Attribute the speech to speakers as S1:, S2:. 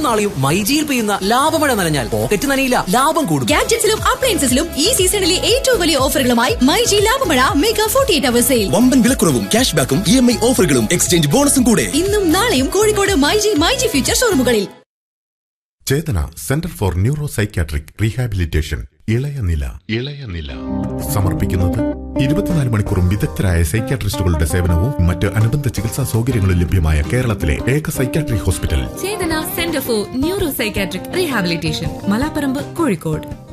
S1: നാളെയും മൈജിയിൽ പെയ്യുന്ന ലാഭമഴ നനഞ്ഞാൽ പോക്കറ്റ് നനയില്ല ലാഭം കൂടും
S2: ഗാഡ്ജറ്റ്സിലും അപ്ലയൻസസിലും ഈ സീസണിലെ ഏറ്റവും വലിയ ഓഫറുകളുമായി മൈജി ലാഭമഴ mega forty eight hour sale
S3: വമ്പൻ വിലക്കുറവും ക്യാഷ് ബാക്കും ഇ എം ഐ ഓഫറുകളും എക്സ്ചേഞ്ച് ബോണസും കൂടെ
S2: ഇന്നും നാളെയും കോഴിക്കോട് മൈജി മൈജി ഫ്യൂച്ചർ ഷോറൂമുകളിൽ
S4: Chetana centre for neuro psychiatric rehabilitation ഇളയ നില ഇളയ നില സമർപ്പിക്കുന്നത് ഇരുപത്തിനാല് മണിക്കൂറും വിദഗ്ധരായ സൈക്യാട്രിസ്റ്റുകളുടെ സേവനവും മറ്റ് അനുബന്ധ ചികിത്സാ സൗകര്യങ്ങളും ലഭ്യമായ കേരളത്തിലെ ഏക psychiatric hospital
S5: Chetana centre for neuro psychiatric rehabilitation Malaparamba Kozhikode